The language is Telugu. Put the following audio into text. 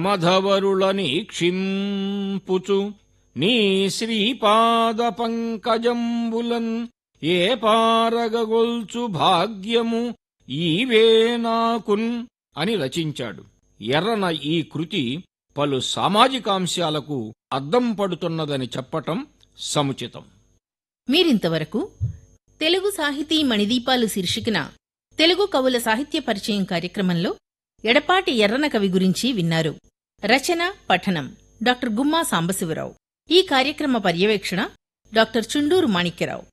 మధవరులని క్షింపుచు నీ శ్రీపాద పంకజంబులన్ ఏ పారగగొల్చు భాగ్యము ఈవే నాకున్ అని రచించాడు ఎర్రన ఈ కృతి పలు సామాజికాంశాలకు అద్దం పడుతున్నదని చెప్పటం సముచితం మీరింతవరకు తెలుగు సాహితీ మణిదీపాలు శీర్షికన తెలుగు కవుల సాహిత్య పరిచయం కార్యక్రమంలో ఎడపాటి ఎర్రన కవి గురించి విన్నారు రచన పఠనం డాక్టర్ గుమ్మా సాంబశివరావు ఈ కార్యక్రమ పర్యవేక్షణ డాక్టర్ చుండూరు మాణిక్యరావు